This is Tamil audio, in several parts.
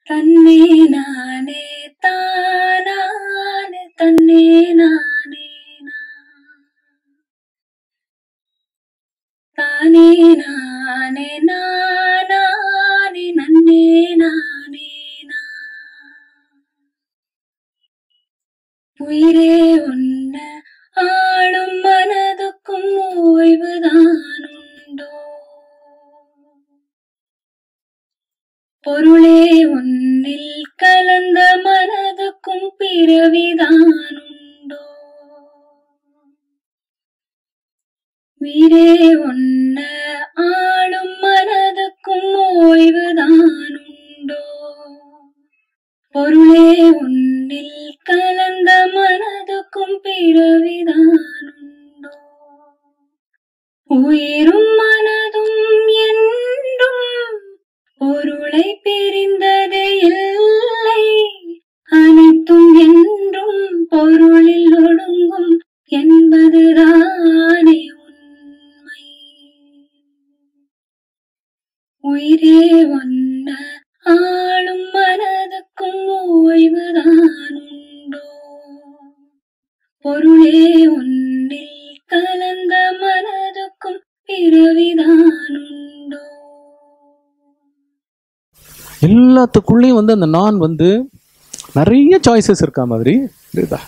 தன்னே நானே தானானே தன்னே நானே நான். தானே நானே நானானே நன்னே நானே நான். உயிரே உன்ன ஆளும் மனதுக்கும் ஓய்வுதான் உண்டோ பொருளே உன்னில் கலந்த மனதுக்கும் பிறவிதான் உண்டோ உயிரே உன்ன ஆளும் மனதுக்கும் ஓய்வுதான் உண்டோ பொருளே உன்னில் கலந்த மனதுக்கும் பிறவிதான் உண்டோ உயிரும் மனதும் என்றும் பொருளை பிரிந்ததே இல்லை அனைத்தும் என்றும் பொருளில் ஒடுங்கும் என்பதுதானே உண்மை உயிரே ஒன்ன ஆளும் மனதுக்கும் ஓய்வுதான் உண்டோ பொருளே ஒன்றில் கலந்த மனதுக்கும் பிறவிதான் உண்டோ எல்லாத்துக்குள்ளேயும் வந்து அந்த நான் வந்து நிறைய சாய்ஸஸ் இருக்கா மாதிரி இருக்குதா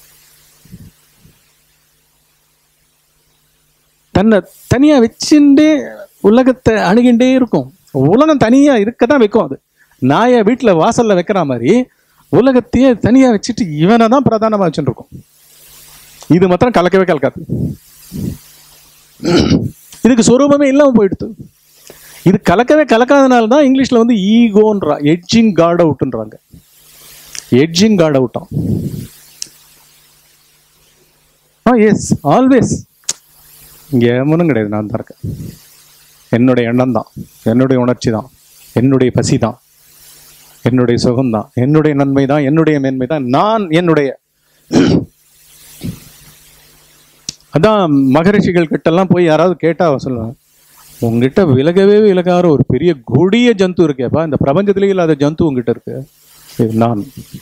தன்னை தனியா வச்சுட்டே உலகத்தை அணுகிண்டே இருக்கும் உலகம் தனியா இருக்க தான் வைக்கும் அது நாயை வீட்டுல வாசல்ல வைக்கிற மாதிரி உலகத்தையே தனியா வச்சுட்டு இவனை தான் பிரதானமா வச்சுட்டு இருக்கும் இது மாத்திரம் கலக்கவே கலக்காது இதுக்கு சொரூபமே இல்லாம போயிடுது இது கலக்கவே கலக்காதனால தான் இங்கிலீஷ்ல வந்து ஈகோன்றா எட்ஜிங் காட் அவுட்ன்றாங்க எட்ஜிங் காட் அவுட்டாம் ஆ எஸ் ஆல்வேஸ் இங்கே எவனும் கிடையாது நான் தான் இருக்கேன் என்னுடைய எண்ணம் தான் என்னுடைய உணர்ச்சி தான் என்னுடைய பசி தான் என்னுடைய சுகம் தான் என்னுடைய நன்மை தான் என்னுடைய மேன்மை தான் நான் என்னுடைய அதான் மகரிஷிகள் கிட்டலாம் போய் யாராவது கேட்டா சொல்லுவேன் உங்ககிட்ட விலகவே விலகாத ஒரு பெரிய கொடிய ஜந்து இருக்கேப்பா இந்த பிரபஞ்சத்திலே இல்லாத ஜந்து உங்ககிட்ட இருக்கு இது நான்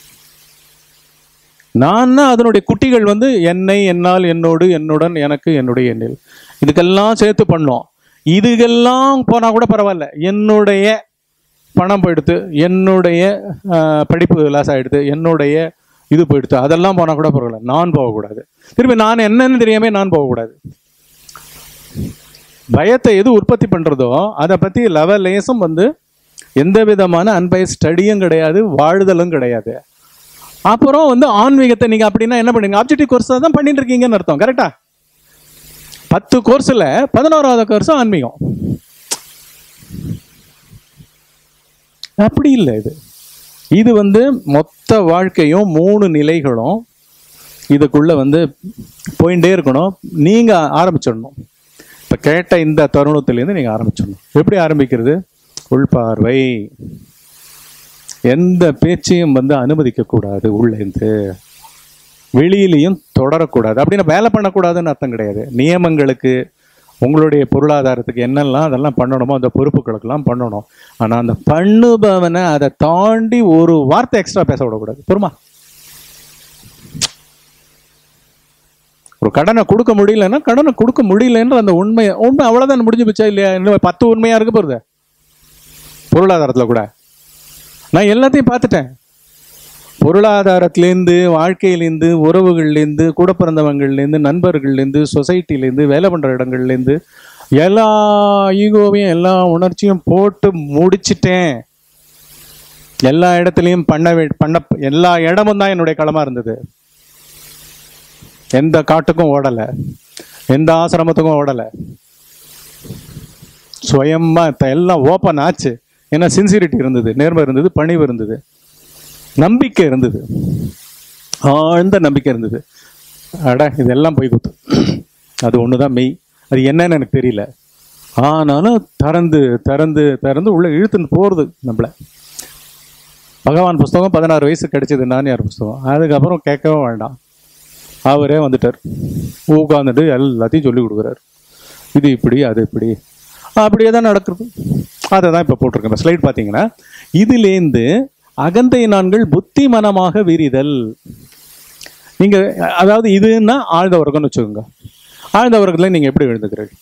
நான்னா அதனுடைய குட்டிகள் வந்து என்னை என்னால் என்னோடு என்னுடன் எனக்கு என்னுடைய எண்ணில் இதுக்கெல்லாம் சேர்த்து பண்ணோம் இதுக்கெல்லாம் போனா கூட பரவாயில்ல என்னுடைய பணம் போயிடுத்து என்னுடைய ஆஹ், படிப்பு லாஸ் ஆயிடுது என்னுடைய இது போயிடுத்து அதெல்லாம் போனா கூட பரவாயில்ல நான் போகக்கூடாது திரும்பி நான் என்னன்னு தெரியாம நான் போகக்கூடாது பயத்தை எது உற்பத்தி பண்றதோ அதை பத்தி லெவல் லேசும் வந்து எந்த விதமான அன்பை ஸ்டடியும் கிடையாது வாழ்தலும் கிடையாது அப்புறம் வந்து ஆன்மீகத்தை நீங்க அப்படின்னா என்ன பண்ணுங்க ஆப்ஜெக்டிவ் கோர்ஸ் தான் பண்ணிட்டு இருக்கீங்கன்னு அர்த்தம் கரெக்டா பத்து கோர்ஸ்ல பதினோராவது கோர்ஸ் ஆன்மீகம் அப்படி இல்லை இது இது வந்து மொத்த வாழ்க்கையும் மூணு நிலைகளும் இதுக்குள்ள வந்து போயிட்டே இருக்கணும் நீங்க ஆரம்பிச்சிடணும் இப்ப கேட்ட இந்த தருணத்திலேருந்து நீங்க ஆரம்பிச்சிடணும் எப்படி ஆரம்பிக்கிறது உள்பார்வை எந்த பேச்சையும் வந்து அனுமதிக்க கூடாது உள்ளேந்து வெளியிலையும் தொடரக்கூடாது அப்படின்னா வேலை பண்ணக்கூடாதுன்னு அர்த்தம் கிடையாது நியமங்களுக்கு உங்களுடைய பொருளாதாரத்துக்கு என்னெல்லாம் அதெல்லாம் பண்ணணுமோ அந்த பொறுப்புகளுக்கெல்லாம் பண்ணணும் ஆனா அந்த பண்ணுபவனை அதை தாண்டி ஒரு வார்த்தை எக்ஸ்ட்ரா பேச விடக்கூடாது பொறுமா ஒரு கடனை கொடுக்க முடியலன்னா கடனை கொடுக்க முடியலன்ற அந்த உண்மை உண்மை அவ்வளவுதான் முடிஞ்சு போச்சா இல்லையா இன்னும் பத்து உண்மையா இருக்க போறது பொருளாதாரத்துல கூட நான் எல்லாத்தையும் பார்த்துட்டேன் பொருளாதாரத்திலேருந்து வாழ்க்கையிலேருந்து உறவுகள்லேருந்து கூட பிறந்தவங்கள்லேருந்து நண்பர்கள்லேருந்து சொசைட்டிலேருந்து வேலை பண்ணுற இடங்கள்லேருந்து எல்லா ஈகோவையும் எல்லா உணர்ச்சியும் போட்டு முடிச்சிட்டேன் எல்லா இடத்துலையும் பண்ண வே பண்ண எல்லா இடமும் தான் என்னுடைய களமா இருந்தது எந்த காட்டுக்கும் ஓடலை எந்த ஆசிரமத்துக்கும் ஓடலை சுயமா த- எல்லாம் ஓப்பன் ஆச்சு ஏன்னா சின்சிரிட்டி இருந்தது நேர்மை இருந்தது பணிவு இருந்தது நம்பிக்கை இருந்தது ஆழ்ந்த நம்பிக்கை இருந்தது அட இதெல்லாம் போய் குத்து அது ஒண்ணுதான் மெய் அது என்னன்னு எனக்கு தெரியல ஆனாலும் திறந்து திறந்து திறந்து உள்ள இழுத்துன்னு போறது நம்மள பகவான் புஸ்தகம் பதினாறு வயசு கிடைச்சது நானியார் புஸ்தகம் அதுக்கப்புறம் கேட்கவே வேண்டாம் அவரே வந்துட்டார் உட்காந்துட்டு எல்லாத்தையும் சொல்லி கொடுக்குறாரு இது இப்படி அது இப்படி அப்படியே தான் நடக்கிறது அதை தான் இப்போ போட்டிருக்கேன் ஸ்லைட் பார்த்தீங்கன்னா இதுலேருந்து அகந்தை நான்கள் புத்தி மனமாக விரிதல் நீங்க அதாவது இதுன்னா ஆழ்ந்த வர்க்கம்னு வச்சுக்கோங்க ஆழ்ந்த வர்க்கத்துல நீங்க எப்படி எழுந்துக்கிறீர்கள்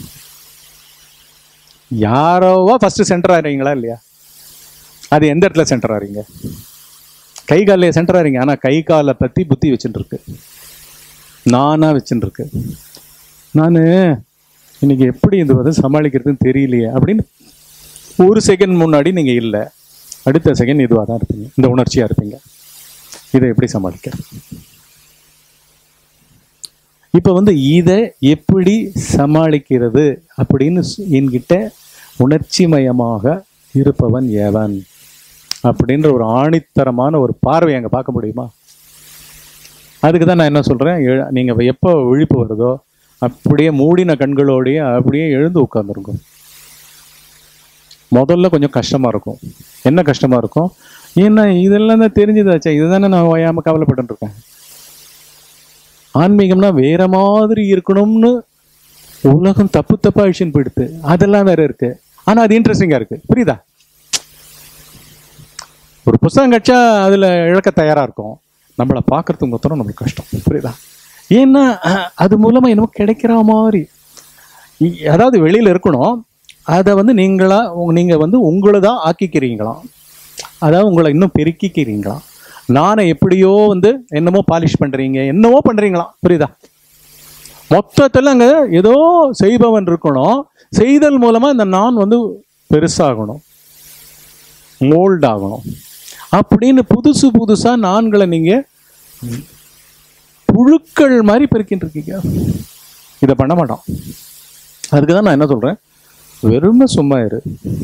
யாரோவா ஃபர்ஸ்ட் சென்டர் ஆறீங்களா இல்லையா அது எந்த இடத்துல சென்டர் ஆறீங்க கை காலில் சென்டர் ஆறீங்க ஆனா கை காலை பத்தி புத்தி வச்சுட்டு இருக்கு நானா வச்சுட்டு இருக்கு நான் இன்னைக்கு எப்படி இது வந்து சமாளிக்கிறதுன்னு தெரியலையே அப்படின்னு ஒரு செகண்ட் முன்னாடி நீங்க இல்லை அடுத்த செகண்ட் இதுவாக தான் இருப்பீங்க இந்த உணர்ச்சியா இருப்பீங்க இதை எப்படி சமாளிக்கிறது இப்போ வந்து இதை எப்படி சமாளிக்கிறது அப்படின்னு சொ- என்கிட்ட உணர்ச்சிமயமாக இருப்பவன் எவன் அப்படின்ற ஒரு ஆணித்தரமான ஒரு பார்வை அங்கே பார்க்க முடியுமா அதுக்கு தான் நான் என்ன சொல்கிறேன் நீங்கள் எப்போ விழிப்பு வருதோ அப்படியே மூடின கண்களோடையே அப்படியே எழுந்து உட்காந்துருங்க முதல்ல கொஞ்சம் கஷ்டமாக இருக்கும் என்ன கஷ்டமாக இருக்கும் ஏன்னா இதெல்லாம் தான் தெரிஞ்சுதாச்சே இதுதானே நான் ஓயாமல் கவலைப்பட்டு இருக்கேன் ஆன்மீகம்னா வேற மாதிரி இருக்கணும்னு உலகம் தப்பு தப்பா விஷயம் போயிடுது அதெல்லாம் வேற இருக்கு ஆனா அது இன்ட்ரெஸ்டிங்கா இருக்கு புரியுதா ஒரு புஸ்தகம் கட்சா அதுல இழக்க தயாரா இருக்கும் நம்மளை பார்க்கறதுக்கு மொத்தம் நம்மளுக்கு கஷ்டம் புரியுதா ஏன்னா அஹ், அது மூலமா என்னமோ கிடைக்கிற மாதிரி இ- அதாவது வெளியில இருக்கணும் அதை வந்து நீங்களா உங்க- நீங்க வந்து உங்களை தான் ஆக்கிக்கிறீங்களாம் அதாவது உங்களை இன்னும் பெருக்கிக்கிறீங்களாம் நானை எப்படியோ வந்து என்னமோ பாலிஷ் பண்றீங்க என்னமோ பண்றீங்களாம் புரியுதா மொத்தத்தில் அங்க ஏதோ செய்பவன் இருக்கணும் செய்தல் மூலமா இந்த நான் வந்து பெருசாகணும் மோல்ட் ஆகணும் அப்படின்னு புதுசு புதுசா நான்களை நீங்க புழுக்கள் மாதிரி பெருக்கிட்டு இருக்கீங்க இதை பண்ண மாட்டோம் அதுக்கு தான் நான் என்ன சொல்றேன் வெறுமை சும்மா இரு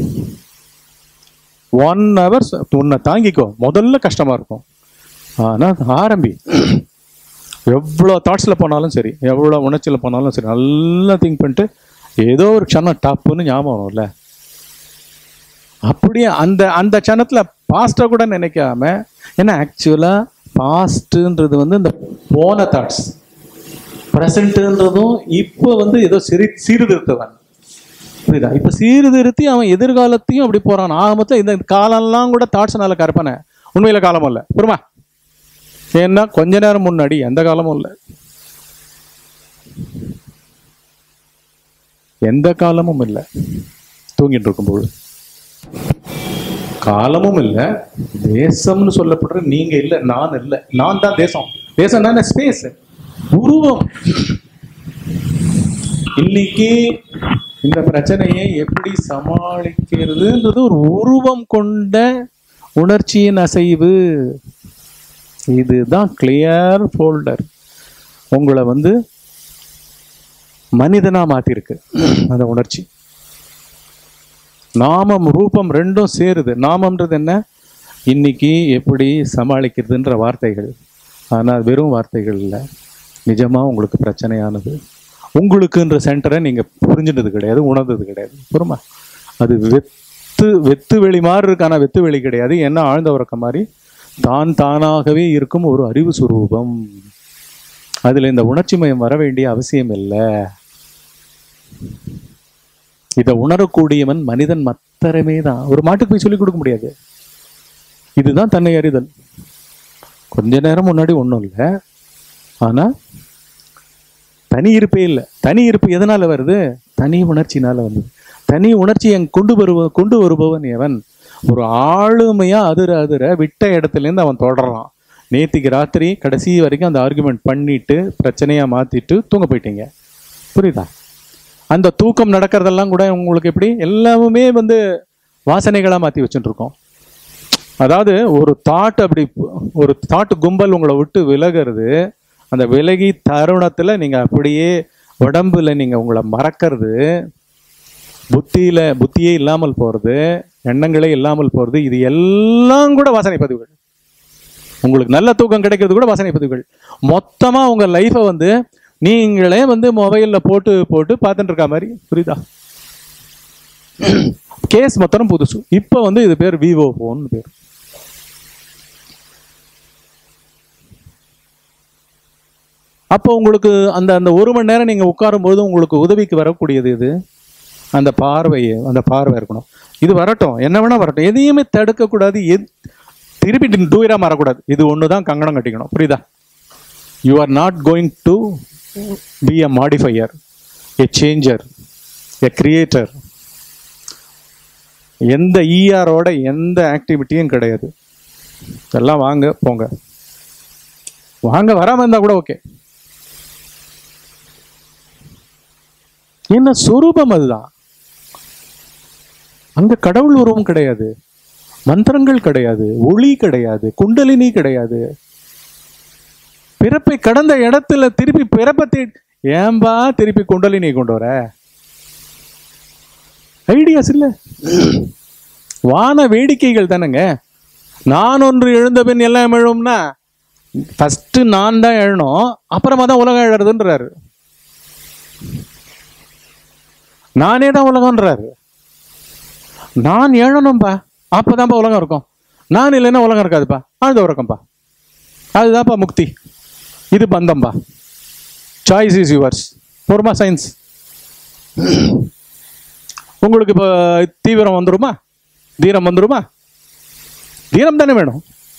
ஒன் ஹவர்ஸ் உன்னை தாங்கிக்கோ முதல்ல கஷ்டமா இருக்கும் ஆனா ஆரம்பி எவ்வளோ தாட்ஸில் போனாலும் சரி எவ்வளோ உணர்ச்சியில் போனாலும் சரி நல்லா திங்க் பண்ணிட்டு ஏதோ ஒரு க்ஷணம் டப்புன்னு ஞாபகம் வரும்ல அப்படியே அந்த அந்த க்ஷணத்தில் பாஸ்ட்டாக கூட நினைக்காம ஏன்னா ஆக்சுவலாக பாஸ்ட்டுன்றது வந்து இந்த போன தாட்ஸ் ப்ரெசண்ட்டுன்றதும் இப்போ வந்து ஏதோ சிறி சீர்திருத்தவன் புரியுதா இப்போ சீர்திருத்தி அவன் எதிர்காலத்தையும் அப்படி போறான் ஆக மொத்தம் இந்த காலம்லாம் கூட தாட்ஸ்னால கற்பனை உண்மையில காலமும் இல்லை புரியுமா ஏன்னா கொஞ்ச நேரம் முன்னாடி எந்த காலமும் இல்லை எந்த காலமும் இல்லை தூங்கிட்டு இருக்கும்போது காலமும் இல்லை தேசம்னு சொல்லப்படுற நீங்க இல்லை நான் இல்லை நான் தான் தேசம் தேசம் தானே ஸ்பேஸ் உருவம் இன்னைக்கு இந்த பிரச்சனையை எப்படி சமாளிக்கிறதுன்றது ஒரு உருவம் கொண்ட உணர்ச்சியின் அசைவு இதுதான் கிளியர் ஃபோல்டர் உங்களை வந்து மனிதனா மாத்திருக்கு அந்த உணர்ச்சி நாமம் ரூபம் ரெண்டும் சேருது நாமம்ன்றது என்ன இன்னைக்கு எப்படி சமாளிக்கிறதுன்ற வார்த்தைகள் ஆனால் வெறும் வார்த்தைகள் இல்லை நிஜமா உங்களுக்கு பிரச்சனையானது உங்களுக்குன்ற சென்டரை நீங்க புரிஞ்சுனது கிடையாது உணர்ந்தது கிடையாது புரியுமா அது வெத்து வெத்து வெளி மாதிரி இருக்கு ஆனா வெத்து வெளி கிடையாது என்ன ஆழ்ந்த உறக்க மாதிரி தான் தானாகவே இருக்கும் ஒரு அறிவு சுரூபம் அதுல இந்த உணர்ச்சி மயம் வர வேண்டிய அவசியம் இல்லை இதை உணரக்கூடியவன் மனிதன் மாத்திரமே தான் ஒரு மாட்டுக்கு போய் சொல்லிக் கொடுக்க முடியாது இதுதான் தன்னை அறிதல் கொஞ்ச நேரம் முன்னாடி ஒன்றும் இல்லை ஆனா தனி இருப்பே இல்லை தனி இருப்பு எதனால வருது தனி உணர்ச்சினால வந்தது தனி உணர்ச்சியை கொண்டு வருவ கொண்டு வருபவன் எவன் ஒரு ஆளுமையா அதிர அதிர விட்ட இடத்துல இருந்து அவன் தொடர்றான் நேத்திக்கு ராத்திரி கடைசி வரைக்கும் அந்த ஆர்குமெண்ட் பண்ணிட்டு பிரச்சனையா மாத்திட்டு தூங்க போயிட்டீங்க புரியுதா அந்த தூக்கம் நடக்கிறதெல்லாம் கூட உங்களுக்கு எப்படி எல்லாமே வந்து வாசனைகளா மாத்தி வச்சுட்டு இருக்கோம் அதாவது ஒரு தாட் அப்படி ஒரு தாட் கும்பல் உங்களை விட்டு விலகிறது அந்த விலகி தருணத்துல நீங்க அப்படியே உடம்புல நீங்க உங்களை மறக்கிறது புத்தியில புத்தியே இல்லாமல் போறது எண்ணங்களே இல்லாமல் போறது இது எல்லாம் கூட வாசனை பதிவுகள் உங்களுக்கு நல்ல தூக்கம் கிடைக்கிறது கூட வாசனை பதிவுகள் மொத்தமா உங்க லைஃபை வந்து நீங்களே வந்து மொபைல்ல போட்டு போட்டு பார்த்துட்டு இருக்க மாதிரி புரியுதா கேஸ் மொத்தம் புதுசு இப்போ வந்து இது பேர் விவோ போன் பேர் அப்போ உங்களுக்கு அந்த அந்த ஒரு மணி நேரம் நீங்க உட்காரும்போது உங்களுக்கு உதவிக்கு வரக்கூடியது இது அந்த பார்வை அந்த பார்வை இருக்கணும் இது வரட்டும் என்ன வேணா வரட்டும் எதையுமே தடுக்கக்கூடாது எத் திருப்பி டூயரா மாறக்கூடாது இது ஒன்று தான் கங்கணம் கட்டிக்கணும் புரியுதா you are not going to be a modifier a changer a creator எந்த ஈஆரோட எந்த ஆக்டிவிட்டியும் கிடையாது எல்லாம் வாங்க போங்க வாங்க வராம இருந்தா கூட ஓகே என்ன சொரூபம் அதுதான் அங்க கடவுள் உருவம் கிடையாது மந்திரங்கள் கிடையாது ஒளி கிடையாது குண்டலினி கிடையாது பிறப்பை கடந்த இடத்துல திருப்பி பிறப்பை தே ஏன்பா திருப்பி குண்டலினி கொண்டு வர ஐடியாஸ் இல்ல வான வேடிக்கைகள் தானேங்க நான் ஒன்று எழுந்த பின் எல்லாம் எழும்னா ஃபர்ஸ்ட் நான் தான் எழணும் அப்புறமா தான் உலகம் எழறதுன்றாரு நானே தான் உலகம்ன்றாரு நான் எழணும்பா அப்பதான்ப்பா உலகம் இருக்கும் நான் இல்லைன்னா உலகம் இருக்காதுப்பா ஆழ்ந்த உறக்கம்பா அதுதான்ப்பா முக்தி இது பந்தம்பா சாய்ஸ் இஸ் யுவர்ஸ் பொறுமா சயின்ஸ் உங்களுக்கு இப்போ தீவிரம் வந்துருமா தீரம் வந்துருமா தீரம் தானே வேணும்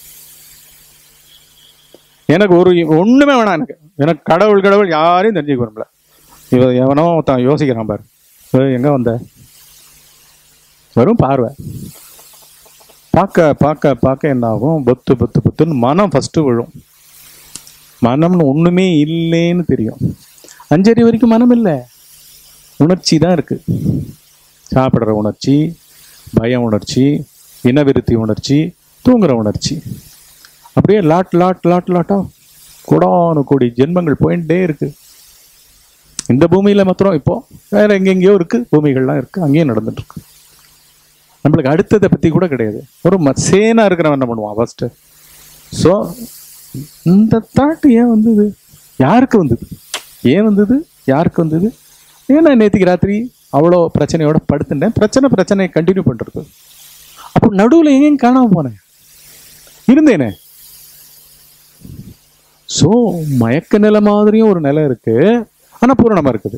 எனக்கு ஒரு ஒண்ணுமே வேணாம் எனக்கு எனக்கு கடவுள் கடவுள் யாரையும் தெரிஞ்சுக்க விரும்பல இவ எவனோ தான் யோசிக்கிறான் பாரு ஏய், எங்க வந்த வெறும் பார்வை பார்க்க பார்க்க பார்க்க என்ன ஆகும் பொத்து பொத்து பொத்துன்னு மனம் ஃபர்ஸ்ட் விழும் மனம்னு ஒண்ணுமே இல்லைன்னு தெரியும் அஞ்சறி வரைக்கும் மனம் இல்லை உணர்ச்சி தான் இருக்கு சாப்பிடுற உணர்ச்சி பய உணர்ச்சி இனவிருத்தி உணர்ச்சி தூங்குற உணர்ச்சி அப்படியே லாட் லாட் லாட் லாட்டா கோடானு கோடி ஜென்மங்கள் போயிட்டே இருக்கு இந்த பூமியில மாத்திரம் இப்போ வேற எங்கெங்கேயோ இருக்கு பூமிகள்லாம் இருக்கு அங்கேயும் நடந்துட்டு இருக்கு நம்மளுக்கு அடுத்ததை பத்தி கூட கிடையாது ஒரு மசேனா இருக்கிறவன் என்ன பண்ணுவான் ஃபர்ஸ்ட் ஸோ இந்த தாட் ஏன் வந்தது யாருக்கு வந்தது ஏன் வந்தது யாருக்கு வந்தது ஏன்னா நேற்றுக்கு ராத்திரி அவ்வளோ பிரச்சனையோட படுத்துட்டேன் பிரச்சனை பிரச்சனையை கண்டினியூ பண்றது அப்போ நடுவில் எங்கேயும் காணாம போனேன் இருந்தேனே ஸோ மயக்க நிலை மாதிரியும் ஒரு நிலை இருக்கு ஆனா பூரணமா இருக்குது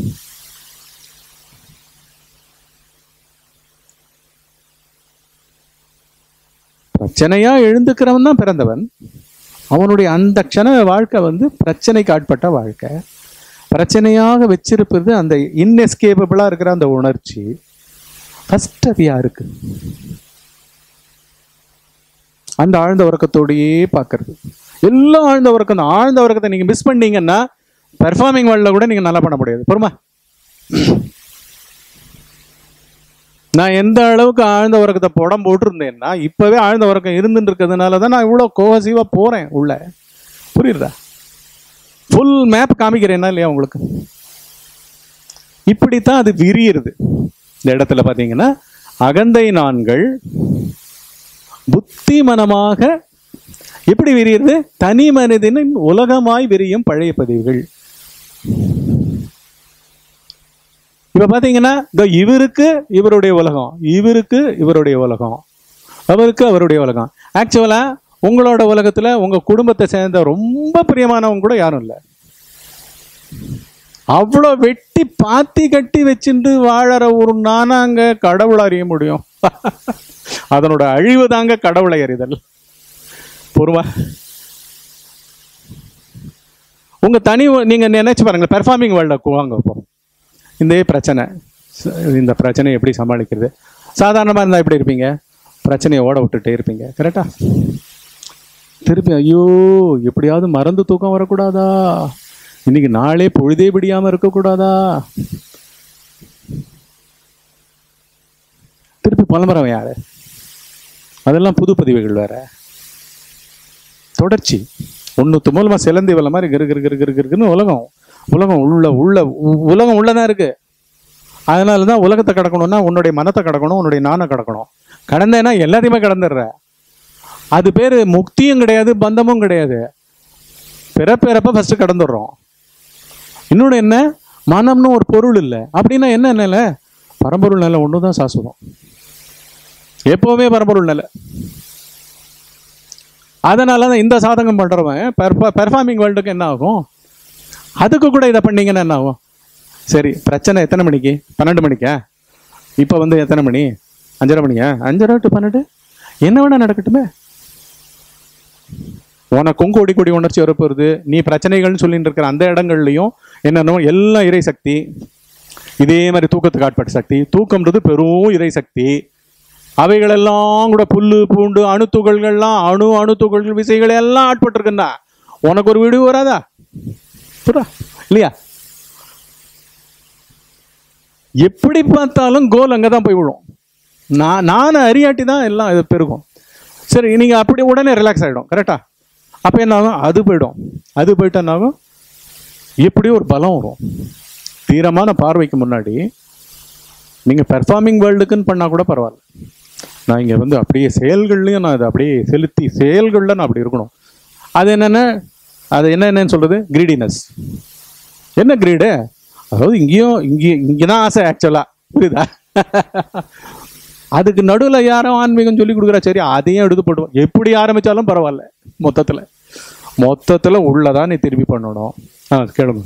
பிரச்சனையா எழுந்துக்கிறவன் தான் பிறந்தவன் அவனுடைய அந்த க்ஷண வாழ்க்கை வந்து பிரச்சனைக்கு ஆட்பட்ட வாழ்க்கை பிரச்சனையாக வச்சிருப்பது அந்த இன்எஸ்கேபபிளா இருக்கிற அந்த உணர்ச்சி ஃபர்ஸ்ட் அது யாருக்கு அந்த ஆழ்ந்த உறக்கத்தோடையே பார்க்கறது எல்லாம் ஆழ்ந்த உறக்கம் தான் ஆழ்ந்த உறக்கத்தை நீங்க மிஸ் பண்ணீங்கன்னா பெர்ஃபார்மிங் வேர்ல்டில் கூட நீங்க நல்லா பண்ண முடியாது பொறுமா நான் எந்த அளவுக்கு ஆழ்ந்த உறக்கத்தை புடம் போட்டிருந்தேன்னா இப்பவே ஆழ்ந்த உறக்கம் இருந்துட்டு இருக்கிறதுனால தான் நான் இவ்வளோ கோவசிவா போறேன் உள்ள புரியுதா ஃபுல் மேப் காமிக்கிறேன்னா இல்லையா உங்களுக்கு இப்படித்தான் அது விரியுது இந்த இடத்துல பார்த்தீங்கன்னா அகந்தை நான்கள் புத்தி மனமாக எப்படி விரியுது தனி மனிதனின் உலகமாய் விரியும் பழைய பதிவுகள் இப்ப பாத்தீங்கன்னா இதோ இவருக்கு இவருடைய உலகம் இவருக்கு இவருடைய உலகம் அவருக்கு அவருடைய உலகம் ஆக்சுவலா உங்களோட உலகத்துல உங்க குடும்பத்தை சேர்ந்த ரொம்ப பிரியமானவங்க கூட யாரும் இல்லை அவ்வளோ வெட்டி பாத்தி கட்டி வச்சுட்டு வாழற ஒரு நானாங்க கடவுளை அறிய முடியும் அதனோட அழிவு தாங்க கடவுளை அறிதல் பொறுவா உங்க தனி நீங்க நினைச்சு பாருங்க பெர்ஃபார்மிங் வேர்ல்ட வாங்க இப்போ இந்த பிரச்சனை ச- இந்த பிரச்சனையை எப்படி சமாளிக்கிறது சாதாரணமா இருந்தா எப்படி இருப்பீங்க பிரச்சனையை ஓட விட்டுட்டே இருப்பீங்க கரெக்டா திருப்பி ஐயோ எப்படியாவது மறந்து தூக்கம் வரக்கூடாதா இன்னைக்கு நாளே பொழுதே பிடியாம இருக்கக்கூடாதா திருப்பி புலம்புறவன் யாரு அதெல்லாம் புது பதிவுகள் வேற தொடர்ச்சி ஒன்று மூலமா சிலந்தி வல்ல மாதிரி கிரு கிரு கிரு கிரு கிருன்னு உலகம் உலகம் உள்ள உள்ள உ- உலகம் உள்ளதான் இருக்கு அதனால தான் உலகத்தை கடக்கணும்னா உன்னுடைய மனத்தை கடக்கணும் உன்னுடைய நானை கடக்கணும் கடந்தேன்னா எல்லாத்தையுமே கடந்துடுற அது பேர் முக்தியும் கிடையாது பந்தமும் கிடையாது பிறப்பிறப்ப ஃபர்ஸ்ட் கடந்துடுறோம் இன்னொன்று என்ன மனம்னு ஒரு பொருள் இல்லை அப்படின்னா என்ன நிலை பரம்பொருள் நிலை ஒன்று தான் சாஸ்வதம் எப்பவுமே பரம்பொருள் நிலை அதனால தான் இந்த சாதகம் பண்றவன் பெர்ஃபார்மிங் வேர்ல்டுக்கு என்ன ஆகும் அதுக்கு கூட இதை பண்ணீங்கன்னா என்ன ஆகும் சரி பிரச்சனை எத்தனை மணிக்கு பன்னெண்டு மணிக்கா இப்போ வந்து எத்தனை மணி அஞ்சரை மணியா அஞ்சரை டு பன்னெண்டு என்ன வேணா நடக்கட்டுமே உனக்கும் கோடி கோடி உணர்ச்சி வரப்போகுது நீ பிரச்சனைகள்னு சொல்லிட்டு இருக்கிற அந்த இடங்கள்லையும் என்னென்னோ எல்லாம் இறை சக்தி இதே மாதிரி தூக்கத்துக்கு ஆட்பட்ட சக்தி தூக்கம்ன்றது பெரும் இறை சக்தி அவைகளெல்லாம் கூட புல்லு பூண்டு அணுத்துகள்கள்லாம் அணு அணுத்துகள்கள் விசைகள் எல்லாம் ஆட்பட்டிருக்குன்னா உனக்கு ஒரு வீடு வராதா புறா இல்லையா எப்படி பார்த்தாலும் கோல் அங்கே தான் போய் விழும் நான் நான் அறியாட்டி தான் எல்லாம் இது பெருகும் சரி நீங்கள் அப்படி உடனே ரிலாக்ஸ் ஆகிடும் கரெக்டா அப்போ என்ன ஆகும் அது போயிடும் அது போயிட்டு என்ன ஆகும் எப்படியும் ஒரு பலம் வரும் தீரமான பார்வைக்கு முன்னாடி நீங்கள் பெர்ஃபார்மிங் வேர்ல்டுக்குன்னு பண்ணால் கூட பரவாயில்ல நான் இங்கே வந்து அப்படியே செயல்கள்லையும் நான் அதை அப்படியே செலுத்தி செயல்களில் நான் அப்படி இருக்கணும் அது என்னென்ன அது என்ன என்னன்னு சொல்கிறது கிரீடினஸ் என்ன கிரீடு அதாவது இங்கேயும் இங்கே இங்கே தான் ஆசை ஆக்சுவலாக புரியுதா அதுக்கு நடுவில் யாரும் ஆன்மீகம் சொல்லி கொடுக்குறா சரி அதையும் எடுத்து போடுவோம் எப்படி ஆரம்பித்தாலும் பரவாயில்ல மொத்தத்தில் மொத்தத்தில் உள்ளதான் நீ திருப்பி பண்ணணும் ஆ கேளுங்க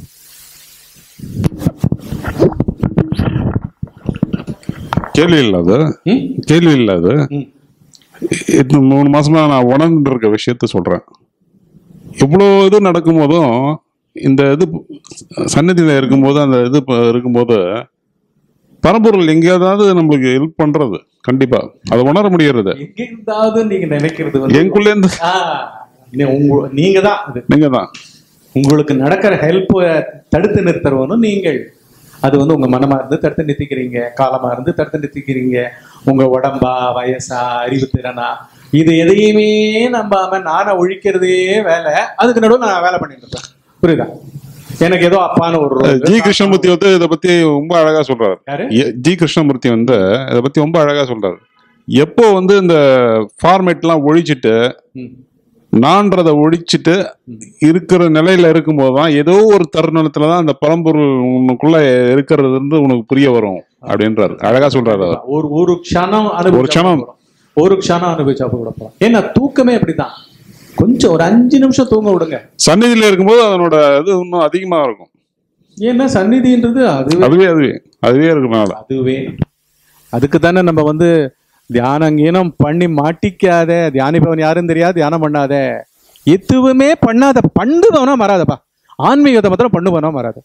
கேள்வி இல்லாத ம் கேள்வி இல்லாத ம் இந்த மூணு மாசமா நான் உணர்ந்து இருக்க விஷயத்த சொல்றேன் இவ்வளோ இது நடக்கும்போதும் இந்த இது சன்னதியில் இருக்கும்போது அந்த இது ப- இருக்கும்போது பரம்பொருள் எங்கேயாவது நம்மளுக்கு ஹெல்ப் பண்றது கண்டிப்பா அதை உணர முடியறது எங்க இருந்தாவது நீங்க நினைக்கிறது வந்து எங்குள்ள இருந்து ஆ, நீ- உங்க- நீங்க தான் அது நீங்க தான் உங்களுக்கு நடக்கிற ஹெல்ப் தடுத்து நிறுத்துறவனும் நீங்கள் அது வந்து உங்க மனமா இருந்து தடுத்து நிறுத்திக்கிறீங்க காலமா இருந்து தடுத்து நிறுத்திக்கிறீங்க உங்க உடம்பா வயசா அறிவு திறனா இது எதையுமே நம்பாம நானை ஒழிக்கிறதே வேலை அதுக்கு நடுவில் நான் வேலை பண்ணிட்டு இருப்பேன் புரியுதா எனக்கு ஏதோ அப்பான்னு ஒரு role. ஜி கிருஷ்ணமூர்த்தி வந்து இதை பத்தி ரொம்ப அழகா சொல்றாரு யாரு எ- ஜி கிருஷ்ணமூர்த்தி வந்து இதை பத்தி ரொம்ப அழகா சொல்றாரு எப்போ வந்து இந்த ஃபார்மேட்லாம் ஒழிச்சிட்டு ம். நான்றதை ஒழிச்சிட்டு இருக்கிற நிலையில இருக்கும்போது தான் ஏதோ ஒரு தருணத்துல தான் அந்த பரம்பொருள் உனக்குள்ள இருக்கிறது வந்து உனக்கு புரிய வரும் அப்படின்றாரு அழகா சொல்றாரு அவர் ஒரு ஒரு க்ஷணம் அனுபவிச்சா ஒரு க்ஷணம். கூட போதும். ஒரு க்ஷணம் அனுபவிச்சா கூட போதும். ஏன்னா தூக்கமே அப்படிதான் கொஞ்சம் ஒரு அஞ்சு நிமிஷம் தூங்க விடுங்க சந்நிதியில இருக்கும்போது அதனோட இது இன்னும் அதிகமா இருக்கும் ஏன்னா சந்நிதின்றது அதுவே அதுவே அதுவே அதுவே இருக்கனால அதுவே அதுக்கு தானே நம்ம வந்து தியானம் கீனம் பண்ணி மாட்டிக்காத தியானிப்பவன் யாரும் தெரியாது தியானம் பண்ணாத எதுவுமே பண்ணாத பண்ணுபவனா மறாதப்பா ஆன்மீகத்தை மாத்திரம் பண்ணுபவனா மறாத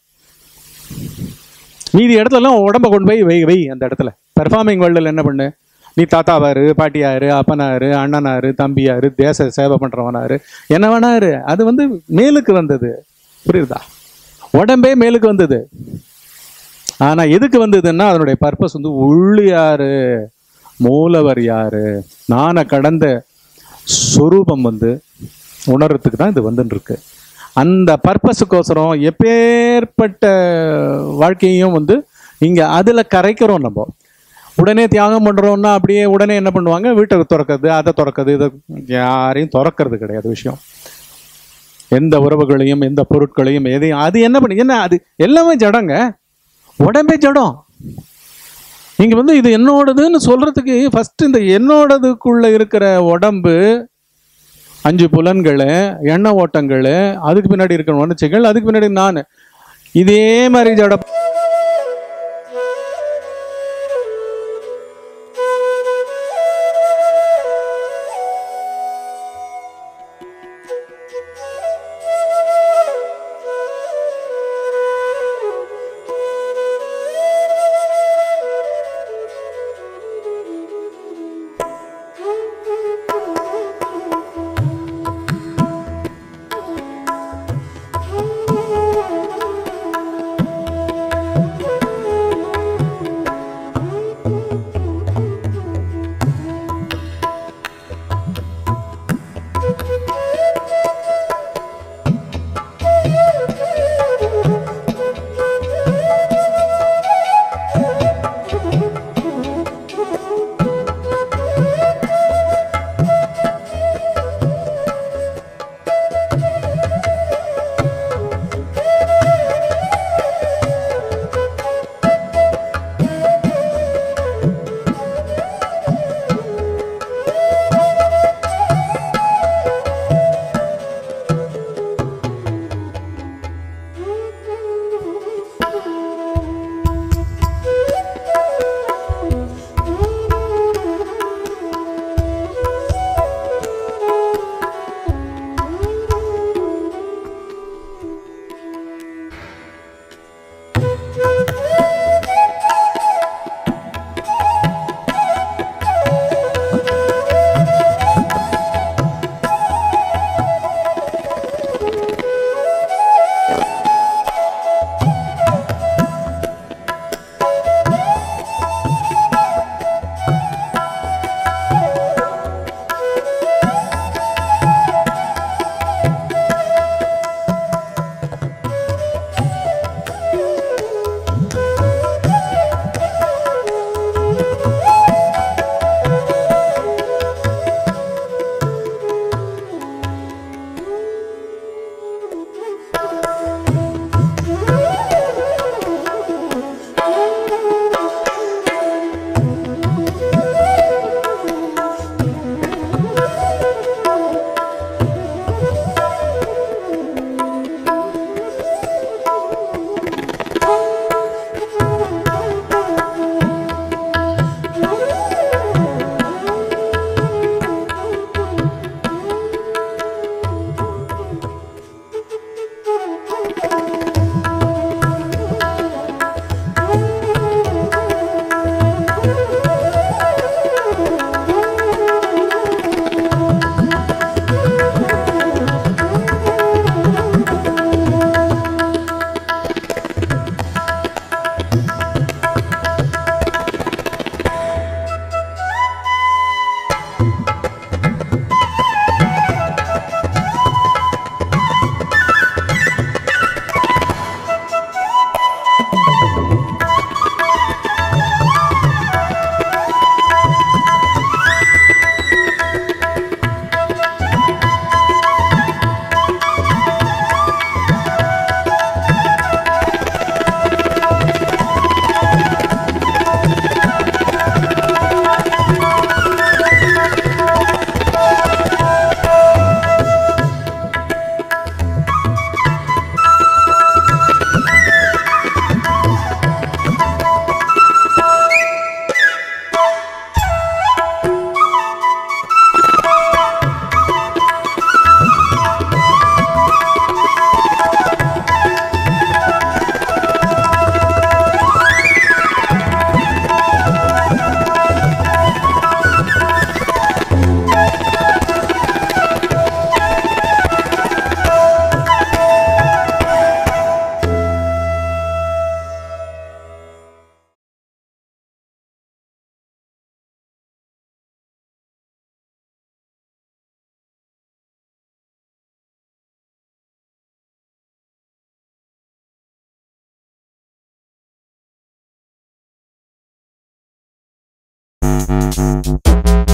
மீதி இடத்துலலாம் உடம்ப கொண்டு போய் வை வை அந்த இடத்துல பெர்ஃபார்மிங் வேர்ல்டில் என்ன பண்ணு நீ தாத்தாவாரு பாட்டியாரு அப்பனாரு அண்ணனாரு தம்பியாரு தேச சேவை பண்றவனாரு என்ன வேணாரு அது வந்து மேலுக்கு வந்தது புரியுதா உடம்பே மேலுக்கு வந்தது ஆனா எதுக்கு வந்ததுன்னா அதனுடைய பர்பஸ் வந்து உள்ளு யாரு மூலவர் யாரு நானை கடந்த சொரூபம் வந்து உணர்றதுக்கு தான் இது வந்துன்னு இருக்கு அந்த பர்பஸுக்கோசரம் எப்பேற்பட்ட வாழ்க்கையும் வந்து இங்க அதுல கரைக்கிறோம் நம்ம உடனே தியாகம் பண்றோம்னா அப்படியே உடனே என்ன பண்ணுவாங்க வீட்டை திறக்கிறது அதை திறக்கிறது இதை யாரையும் திறக்கிறது கிடையாது விஷயம் எந்த உறவுகளையும் எந்த பொருட்களையும் எதையும் அது என்ன பண்ணி என்ன அது எல்லாமே ஜடங்க உடம்பே ஜடம் நீங்க வந்து இது என்னோடதுன்னு சொல்றதுக்கு ஃபர்ஸ்ட் இந்த என்னோடதுக்குள்ள இருக்கிற உடம்பு அஞ்சு புலன்கள் எண்ண ஓட்டங்கள் அதுக்கு பின்னாடி இருக்கிற உணர்ச்சிகள் அதுக்கு பின்னாடி நான் இதே மாதிரி ஜட வணக்கம்